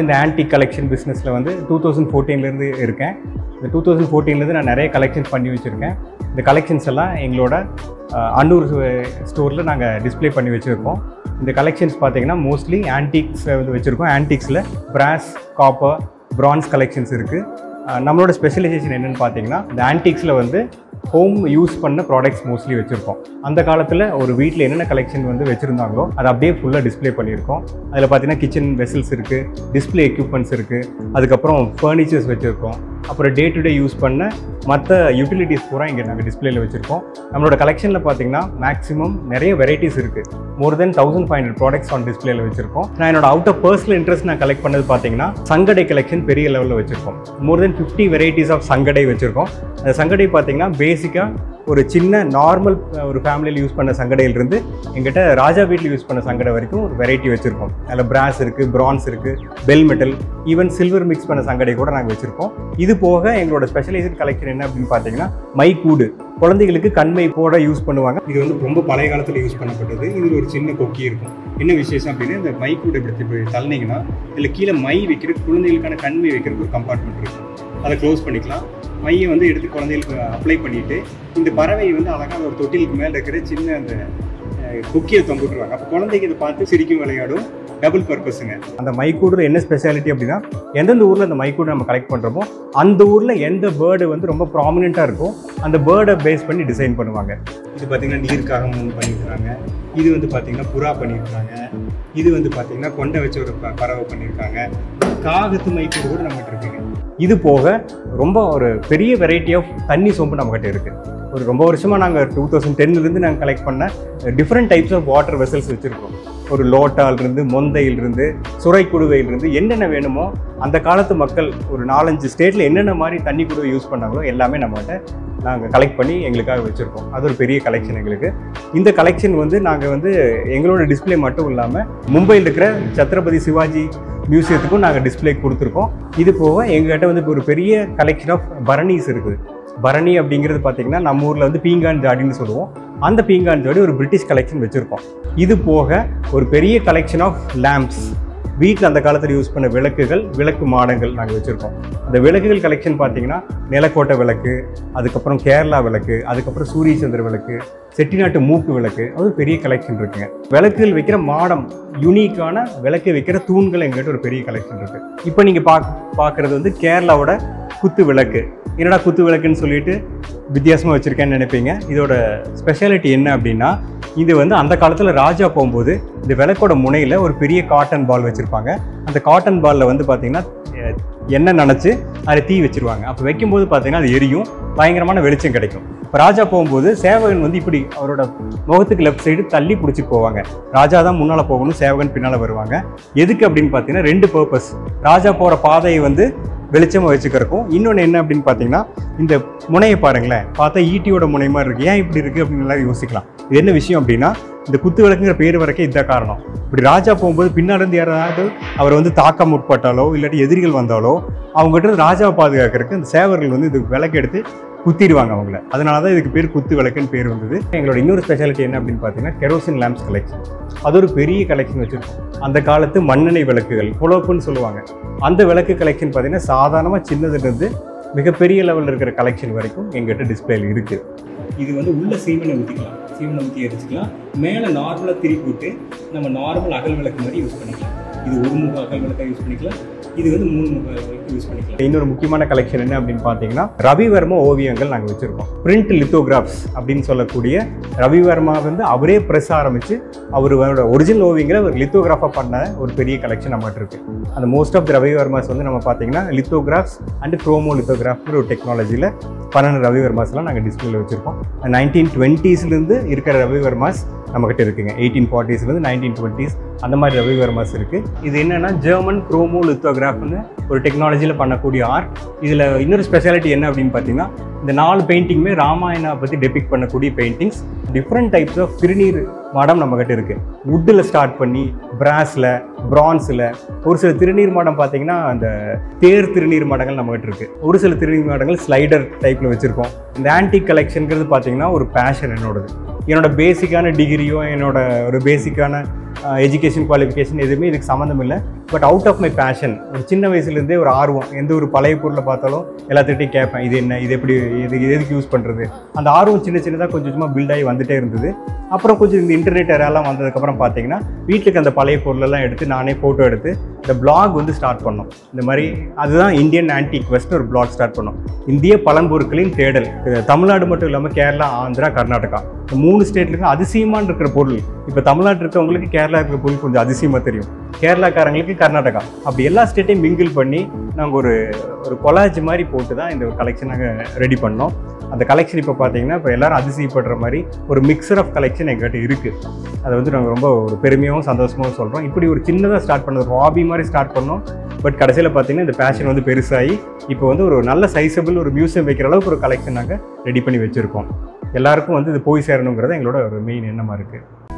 வந்து இந்த antique collection பிஸ்னஸில் வந்து டூ தௌசண்ட் ஃபோர்டீன்லேருந்து இருக்கேன் இந்த டூ தௌசண்ட் ஃபோர்டீன்லேருந்து நான் நிறைய கலெக்ஷன்ஸ் பண்ணி வச்சுருக்கேன் இந்த கலெக்ஷன்ஸ் எல்லாம் எங்களோட அஹ், அன்னூர் ஸ்டோரில் நாங்கள் டிஸ்ப்ளே பண்ணி வச்சுருக்கோம் இந்த கலெக்ஷன்ஸ் பார்த்தீங்கன்னா மோஸ்ட்லி ஆன்டிக்ஸ் வந்து வச்சுருக்கோம் ஆன்டிக்ஸில் பிராஸ் காப்பர் பிரான்ஸ் கலெக்ஷன்ஸ் இருக்குது நம்மளோட ஸ்பெஷலைசேஷன் என்னென்னு பார்த்தீங்கன்னா இந்த ஆன்டிக்ஸில் வந்து ஹோம் யூஸ் பண்ண ப்ராடக்ட்ஸ் மோஸ்ட்லி வச்சுருக்கோம் அந்த காலத்தில் ஒரு வீட்டில் என்னென்ன கலெக்ஷன் வந்து வச்சுருந்தாங்களோ அதை அப்படியே ஃபுல்லாக டிஸ்ப்ளே பண்ணியிருக்கோம் அதில் பார்த்தீங்கன்னா கிச்சன் வெசல்ஸ் இருக்குது டிஸ்ப்ளே எக்யூப்மெண்ட்ஸ் இருக்குது அதுக்கப்புறம் ஃபர்னிச்சர்ஸ் வச்சுருக்கோம் அப்புறம் டே டு டே யூஸ் பண்ண மற்ற யூட்டிலிட்டிஸ் பூரா இங்கே நாங்கள் டிஸ்ப்ளேல வச்சுருக்கோம் நம்மளோட கலெக்ஷனில் பார்த்தீங்கன்னா மேக்ஸிமம் நிறைய வெரைட்டிஸ் இருக்குது more than thousand five hundred products on டிஸ்ப்ளேல வச்சிருக்கோம் நான் என்னோட அவுட் ஆஃப் பர்சனல் இன்ட்ரெஸ்ட் நான் கலெக்ட் பண்ணது பார்த்தீங்கன்னா சங்கடை கலெக்ஷன் பெரிய லெவலில் வச்சிருக்கோம் more than fifty varieties of சங்கடை வச்சிருக்கோம் அந்த சங்கடை பார்த்தீங்கன்னா பேசிக்காக ஒரு சின்ன நார்மல் ஒரு ஃபேமிலியில் யூஸ் பண்ண சங்கடையிலிருந்து எங்கிட்ட ராஜா வீட்டில் யூஸ் பண்ண சங்கடை வரைக்கும் ஒரு வெரைட்டி வச்சுருக்கோம் அதில் பிராஸ் இருக்குது பிரான்ஸ் இருக்குது bell metal even silver mix பண்ண சங்கடை கூட நாங்கள் வச்சுருக்கோம் இது போக எங்களோட ஸ்பெஷலைசேஷன் கலெக்ஷன் என்ன அப்படின்னு பார்த்தீங்கன்னா மைக்கூடு குழந்தைகளுக்கு கண்மை போட யூஸ் பண்ணுவாங்க இது வந்து ரொம்ப பழைய காலத்தில் யூஸ் பண்ணப்பட்டது இதில் ஒரு சின்ன கொக்கி இருக்கும் என்ன விசேஷம் அப்படின்னா இந்த மைக்கூட இப்படி இப்படி தள்ளினீங்கன்னா இதில் கீழே மை வைக்கிறது குழந்தைகளுக்கான கண்மை வைக்கிறதுக்கு ஒரு கம்பார்ட்மெண்ட் இருக்கும் அதை க்ளோஸ் பண்ணிக்கலாம் மையை வந்து எடுத்து குழந்தைகளுக்கு அப்ளை பண்ணிட்டு இந்த பறவை வந்து அழகாக ஒரு தொட்டிலுக்கு மேலே இருக்கிற சின்ன அந்த குக்கியை தொங்கிட்டுருவாங்க அப்போ குழந்தைக்கு இதை பார்த்து சிரிக்கும் விளையாடும் டபுள் பர்பஸுங்க அந்த மைக்கூடில் என்ன ஸ்பெஷாலிட்டி அப்படின்னா எந்தெந்த ஊரில் அந்த மைக்கூடை நம்ம கலெக்ட் பண்ணுறோமோ அந்த ஊரில் எந்த பேர்டு வந்து ரொம்ப ப்ராமினெண்ட்டாக இருக்கும் அந்த பேர்டை பேஸ் பண்ணி டிசைன் பண்ணுவாங்க இது பார்த்தீங்கன்னா நீருக்காக மூணு பண்ணியிருக்காங்க இது வந்து பார்த்தீங்கன்னா புறா பண்ணியிருக்காங்க இது வந்து பார்த்தீங்கன்னா கொண்டை வச்ச ஒரு ப- பறவை பண்ணியிருக்காங்க காகத்து மைக்கூடு கூட நம்மகிட்ட இருக்குங்க இது போக ரொம்ப ஒரு பெரிய வெரைட்டி ஆஃப் தண்ணி சோம்பு நம்மகிட்ட இருக்குது ஒரு ரொம்ப வருஷமாக நாங்கள் டூ தௌசண்ட் டென்லேருந்து நாங்கள் கலெக்ட் பண்ண different types of water vessels வச்சுருக்கோம் ஒரு லோட்டாலிருந்து மொந்தையிலிருந்து சுரைக்குடுவையிலிருந்து என்னென்ன வேணுமோ அந்த காலத்து மக்கள் ஒரு நாலஞ்சு ஸ்டேட்டில் என்னென்ன மாதிரி தண்ணி குடுவை யூஸ் பண்ணாங்களோ எல்லாமே நம்மகிட்ட நாங்கள் கலெக்ட் பண்ணி எங்களுக்காக வச்சுருக்கோம் அது ஒரு பெரிய கலெக்ஷன் எங்களுக்கு இந்த கலெக்ஷன் வந்து நாங்கள் வந்து எங்களோட டிஸ்ப்ளே மட்டும் இல்லாமல் மும்பையில் இருக்கிற சத்ரபதி சிவாஜி மியூசியத்துக்கும் நாங்கள் டிஸ்ப்ளே கொடுத்துருக்கோம் இது போக எங்ககிட்ட வந்து இப்போ ஒரு பெரிய கலெக்ஷன் ஆஃப் பரணிஸ் இருக்குது பரணி அப்படிங்கிறது பார்த்தீங்கன்னா நம்ம ஊரில் வந்து பீங்கான் ஜாடின்னு சொல்லுவோம் அந்த பீங்கான் ஜாடி ஒரு பிரிட்டிஷ் கலெக்ஷன் வச்சுருக்கோம் இது போக ஒரு பெரிய கலெக்ஷன் ஆஃப் லேம்ப்ஸ் வீட்டில் அந்த காலத்தில் யூஸ் பண்ண விளக்குகள் விளக்கு மாடங்கள் நாங்கள் வச்சுருக்கோம் அந்த விளக்குகள் கலெக்ஷன் பார்த்தீங்கன்னா நிலக்கோட்டை விளக்கு அதுக்கப்புறம் கேரளா விளக்கு அதுக்கப்புறம் சூரிய சந்திர விளக்கு செட்டிநாட்டு மூக்கு விளக்கு அது ஒரு பெரிய கலெக்ஷன் இருக்குங்க விளக்குகள் வைக்கிற மாடம் யூனிக்கான விளக்கு வைக்கிற தூண்கள் எங்ககிட்ட ஒரு பெரிய கலெக்ஷன் இருக்குது இப்போ நீங்கள் பாக் பார்க்குறது வந்து கேரளாவோட குத்து விளக்கு என்னடா குத்து விளக்குன்னு சொல்லிட்டு வித்தியாசமாக வச்சுருக்கேன்னு நினைப்பீங்க இதோட ஸ்பெஷாலிட்டி என்ன அப்படின்னா இது வந்து அந்த காலத்தில் ராஜா போகும்போது இந்த விளக்கோட முனையில் ஒரு பெரிய காட்டன் பால் வச்சுருப்பாங்க அந்த காட்டன் பாலில் வந்து பார்த்திங்கன்னா அஹ், எண்ணெய் நனைச்சு அதில் தீ வச்சிருவாங்க அப்போ வைக்கும்போது பார்த்தீங்கன்னா அது எரியும் பயங்கரமான வெளிச்சம் கிடைக்கும் இப்போ ராஜா போகும்போது சேவகன் வந்து இப்படி அவரோட முகத்துக்கு லெஃப்ட் சைடு தள்ளி பிடிச்சிட்டு போவாங்க ராஜா தான் முன்னால் போகணும் சேவகன் பின்னால் வருவாங்க எதுக்கு அப்படின்னு பார்த்தீங்கன்னா ரெண்டு பர்பஸ் ராஜா போகிற பாதையை வந்து வெளிச்சமாக வச்சுக்கிறக்கும் இன்னொன்று என்ன அப்படின்னு பார்த்தீங்கன்னா இந்த முனையை பாருங்களேன் பார்த்தா ஈட்டியோட முனை மாதிரி இருக்குது ஏன் இப்படி இருக்குது அப்படின்னு எல்லாரும் யோசிக்கலாம் இது என்ன விஷயம் அப்படின்னா இந்த குத்து விளக்குங்கிற பேர் வரைக்கும் இதுதான் காரணம் இப்படி ராஜா போகும்போது பின்னாடி இருந்து யாராவது அவர் வந்து தாக்க முற்பட்டாலோ இல்லாட்டி எதிரிகள் வந்தாலோ அவங்ககிட்ட இருந்து ராஜாவை பாதுகாக்கிறதுக்கு இந்த சேவர்கள் வந்து இது விளக்கு எடுத்து குத்திடுவாங்க அவங்கள அதனால தான் இதுக்கு பேர் குத்து விளக்குன்னு பேர் வந்தது எங்களோட இன்னொரு ஸ்பெஷாலிட்டி என்ன அப்படின்னு பார்த்தீங்கன்னா கெரோசின் லேம்ப்ஸ் கலெக்ஷன் அது ஒரு பெரிய கலெக்ஷன் வச்சுருக்கோம் அந்த காலத்து மண்ணெண்ணெய் விளக்குகள் புலோப்புன்னு சொல்லுவாங்க அந்த விளக்கு கலெக்ஷன் பார்த்தீங்கன்னா சாதாரணமாக சின்னதுலேருந்து மிகப்பெரிய லெவலில் இருக்கிற கலெக்ஷன் வரைக்கும் எங்கிட்ட டிஸ்பிளேல இருக்குது இது வந்து உள்ள சீமெண்ணை ஊற்றிக்கலாம் சீமெண்ணை ஊற்றி எரிச்சுக்கலாம் மேலே நார்மலாக திருப்பி விட்டு நம்ம நார்மல் அகல் விளக்கு மாதிரி யூஸ் பண்ணிக்கலாம் இது ஒரு முக அகல் விளக்காக யூஸ் பண்ணிக்கலாம் இது வந்து மூணு முக விளக்கு யூஸ் பண்ணிக்கலாம் இன்னொரு முக்கியமான கலெக்ஷன் என்ன அப்படின்னு பார்த்தீங்கன்னா ரவிவர்மா ஓவியங்கள் நாங்கள் வச்சுருக்கோம் பிரிண்ட் லித்தோகிராஃப்ஸ் அப்படின்னு சொல்லக்கூடிய ரவிவர்மா வந்து அவரே ப்ரெஸ் ஆரம்பித்து அவரோட ஒரிஜினல் ஓவியங்களை ஒரு லித்தோகிராஃபாக பண்ண ஒரு பெரிய கலெக்ஷன் நம்மகிட்ட இருக்குது அந்த மோஸ்ட் ஆஃப் த ரவிவர்மாஸ் வந்து நம்ம பார்த்தீங்கன்னா லித்தோகிராஃப்ஸ் அண்ட் குரோமோ லித்தோகிராஃப்ங்கிற ஒரு டெக்னாலஜியில் பன்னெண்டு ரவிவர்மாஸ்லாம் நாங்கள் டிஸ்பிளேல வச்சுருக்கோம் நைன்டீன் டுவெண்ட்டீஸ்லேருந்து இருக்கிற ரவிவர்மாஸ் நம்மக்கிட்ட இருக்குங்க எயிட்டீன் ஃபார்ட்டிஸ்லேருந்து நைன்டீன் டுவெண்ட்டீஸ் அந்த மாதிரி ரவிவர்மாஸ் இருக்குது இது என்னென்னா ஜெர்மன் குரோமோ லித்தோகிராஃப்னு ஒரு டெக்னாலஜியில் பண்ணக்கூடிய ஆர்ட் இதில் இன்னொரு ஸ்பெஷாலிட்டி என்ன அப்படின்னு பார்த்தீங்கன்னா இந்த நாலு பெயிண்டிங்குமே ராமாயணா பற்றி டெபிக் பண்ணக்கூடிய பெயிண்டிங்ஸ் டிஃப்ரெண்ட் டைப்ஸ் ஆஃப் திருநீர் மாடம் நம்மக்கிட்ட இருக்குது வுட்டில் ஸ்டார்ட் பண்ணி பிராஸில் பிரான்ஸில் ஒரு சில திருநீர் மாடம் பார்த்தீங்கன்னா அந்த தேர் திருநீர் மாடங்கள் நம்மகிட்ட இருக்குது ஒரு சில திருநீர் மாடங்கள் ஸ்லைடர் டைப்பில் வச்சுருக்கோம் இந்த ஆன்டிக் கலெக்ஷனுங்கிறது பார்த்தீங்கன்னா ஒரு பேஷன் என்னோடது என்னோட பேசிக்கான டிகிரியோ என்னோட ஒரு பேசிக்கான எஜுகேஷன் குவாலிஃபிகேஷன் எதுவுமே இதுக்கு சம்மந்தம் இல்லை but out of my passion ஒரு சின்ன வயசுலேருந்தே ஒரு ஆர்வம் எந்த ஒரு பழைய பொருளை பார்த்தாலும் எல்லாத்துட்டையும் கேட்பேன் இது என்ன இது எப்படி இது இது எதுக்கு யூஸ் பண்ணுறது அந்த ஆர்வம் சின்ன சின்னதாக கொஞ்சம் கொஞ்சமாக பில்ட் ஆகி வந்துட்டே இருந்தது அப்புறம் கொஞ்சம் இந்த இன்டர்நெட் எல்லாம் வந்ததுக்கப்புறம் பார்த்தீங்கன்னா வீட்டுக்கு அந்த பழைய பொருளெல்லாம் எடுத்து நானே ஃபோட்டோ எடுத்து இந்த பிளாக் வந்து ஸ்டார்ட் பண்ணோம் இந்த மாதிரி அதுதான் இந்தியன் ஆன்டிக் வெஸ்ட் ஒரு பிளாக் ஸ்டார்ட் பண்ணோம் இந்திய பழம்பொருட்களின் தேடல் இது தமிழ்நாடு மட்டும் இல்லாமல் கேரளா ஆந்திரா கர்நாடகா இந்த மூணு ஸ்டேட்லுக்கும் அதிசயமான இருக்கிற பொருள் இப்போ தமிழ்நாட்டில் இருக்கவங்களுக்கு கேரளா இருக்கிற பொருள் கொஞ்சம் அதிசயமாக தெரியும் கேரளாக்காரங்களுக்கு கர்நாடகா அப்படி எல்லா ஸ்டேட்டையும் மிங்கிள் பண்ணி நாங்கள் ஒரு ஒரு கொலாஜ் மாதிரி போட்டு தான் இந்த கலெக்ஷன் நாங்கள் ரெடி பண்ணோம் அந்த கலெக்ஷன் இப்போ பார்த்தீங்கன்னா இப்போ எல்லாரும் அதிசயப்படுற மாதிரி ஒரு மிக்சர் ஆஃப் கலெக்ஷன் எங்கள்கிட்ட இருக்குது அதை வந்து நாங்கள் ரொம்ப ஒரு பெருமையாகவும் சந்தோஷமாகவும் சொல்கிறோம் இப்படி ஒரு சின்னதாக ஸ்டார்ட் பண்ணது ஹாபி மாதிரி ஸ்டார்ட் பண்ணோம் பட் கடைசியில் பார்த்தீங்கன்னா இந்த பேஷன் வந்து பெருசாகி இப்போ வந்து ஒரு நல்ல சைஸபிள் ஒரு மியூசியம் வைக்கிற அளவுக்கு ஒரு கலெக்ஷன் நாங்கள் ரெடி பண்ணி வச்சுருக்கோம் எல்லாருக்கும் வந்து இது போய் சேரணுங்கிறது எங்களோட ஒரு மெயின் எண்ணமாக இருக்குது